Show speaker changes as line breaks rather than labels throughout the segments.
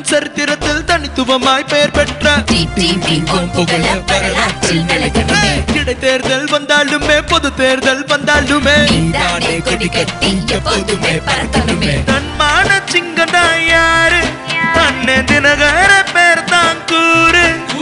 சரித்திரத்தில் தனித்துவமாய் பெயர் பெற்ற
டிடிவிக்கும் புகழ வரலாற்றில் நிலைக்கணுமே
இடைத்தேர்தல் வந்தாலுமே பொது தேர்தல் வந்தாலுமே
நீதானே கொடி கட்டி எப்போதுமே பறக்கணுமே
தன்மான சிங்கடா யாரு அண்ணன் தினகர பேர் தான் கூறு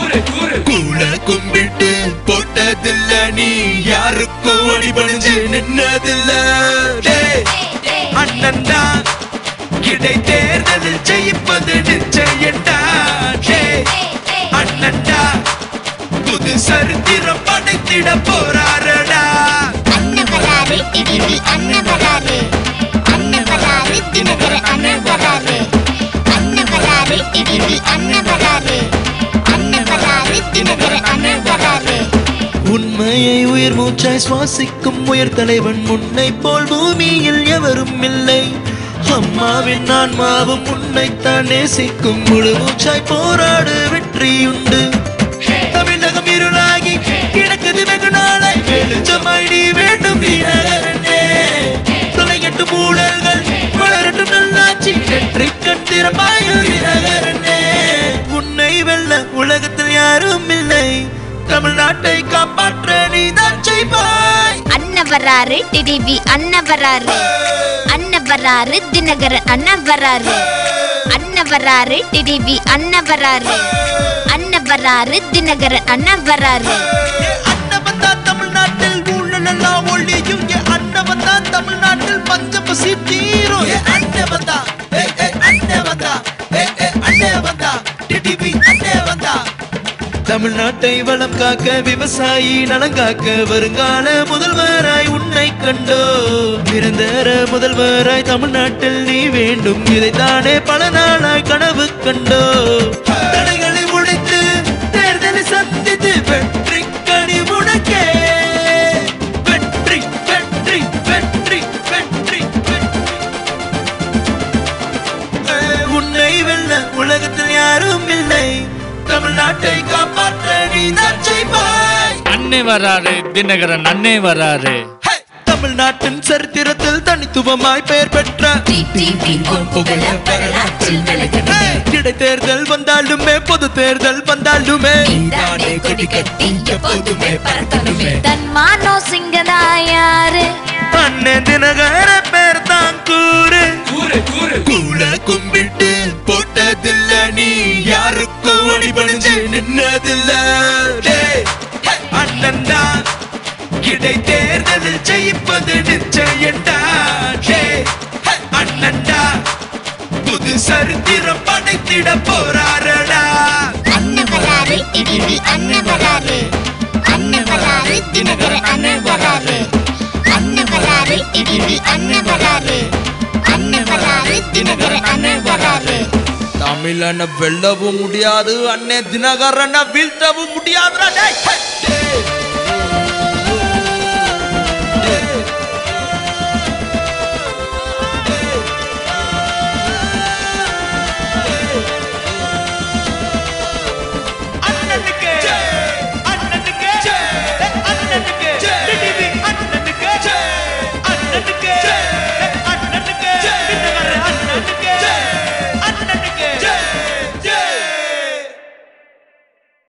கூல கும்பிட்டு போட்டதில்ல நீ யாருக்கும் அடிபணிஞ்சு நின்னதில்ல டேய், அண்ணன் தான் இடைத்தேர்தலில் ஜெயிப்பது நிச்சயண்டா டேய், அண்ணன்டா புது சரித்திரம் படைத்திட போறாரடா
அண்ணன் வராரு டிடிவி அண்ணன் வராரு அண்ணன் வராரு தினகர அண்ணன் வராரு அண்ணன் வராரு டிடிவி அண்ணன் வராரு அண்ணன் வராரு தினகர அண்ணன் வராரு
உண்மையை உயிர் மூச்சாய் சுவாசிக்கும் உயர் தலைவன் முன்னை போல் பூமியில் எவரும் இல்லை அம்மாவின் ஆன்மாவும் உன்னைத்தான் நேசிக்கும் முழு மூச்சாய் போராடு வெற்றியுண்டு தமிழகம் இருளாகி கிடக்குது வெகு நாளாய் வெளிச்சமாய் நீ வேண்டும் வீரர்களே தொலைகட்டும் ஊழல்கள் வளரட்டும் நல்லாட்சி வெற்றி கட்டிரமாய் வீரர்களே உன்னை வெல்ல உலகத்தில் யாரும் இல்லை தமிழ்நாட்டை காப்பாற்ற நீதான் செய்வாய்
அண்ணன் வராரு டிடிவி அண்ணன் வராரு அண்ணன் வராரு தினகர அண்ணன் வராரு அண்ணன் வராரு டிடிவி அண்ணன் வராரு அண்ணன் வராரு தினகர அண்ணன் வராரு
ஏ அண்ணவன் தான் தமிழ்நாட்டில் ஊழல் எல்லாம் ஒழியும் ஏ அண்ணவன் தான் தமிழ்நாட்டில் பஞ்சம் பசி தீரும் ஏ அண்ணவன் தான் ஏ ஏ அண்ணவன் தான் ஏ ஏ அண்ணவன் தான் டிடிவி அண்ணவன் தான் தமிழ்நாட்டை வளம் காக்க விவசாயி நலம் காக்க வருங்கால முதல்வராய் உன்னை கண்டோ நிரந்தர முதல்வராய் தமிழ்நாட்டில் நீ வேண்டும் இதைத்தானே பல நாளாய் கனவு கண்டோ தடைகளை உடைத்து தேர்தலை சந்தித்து வெற்றி கனி முடக்கே வெற்றி வெற்றி வெற்றி வெற்றி வெற்றி உன்னை வெல்ல உலகத்தில் யாரும் இல்லை தமிழ்நாட்டை காப்பாற்ற நீதான் செய்வாய்
அன்னை வராரு தினகரன் அன்னை வராரு
ஹே! தமிழ்நாட்டின் சரித்திரத்தில் தனித்துவமாய் பெயர் பெற்ற
டிடிவிக்கும் புகழ வரலாற்றில் நிலைக்கணுமே
ஹே! இடைத்தேர்தல் வந்தாலுமே பொது தேர்தல் வந்தாலுமே
நீதானே கொடி கட்டி எப்போதுமே பறக்கணுமே
தன்மானோ சிங்கதா யாரு
அண்ணன் தினகர பேர் தான் கூறு கூல கும்பிட்டு போட்டதில்ல நீ யாருக்கும் அடிபணிஞ்சு நின்னதில்ல டேய், அண்ணன் தான் இடைத்தேர்தலில் ஜெயிப்பது நிச்சயண்டா டேய், அண்ணன்டா புது சரித்திரம் படைத்திட போறாரடா
அண்ணன் வராரு டிடிவி அண்ணன் வராரு அண்ணன் வராரு தினகர அண்ணன் வராரு அண்ணன் வராரு டிடிவி அண்ணன் வராரு அண்ணன் வராரு தினகர அண்ணன் வராரு
தமிழனை வெல்லவும் முடியாது அண்ணே தினகரனை வீழ்த்தவும் முடியாதுடா டேய். டேய்.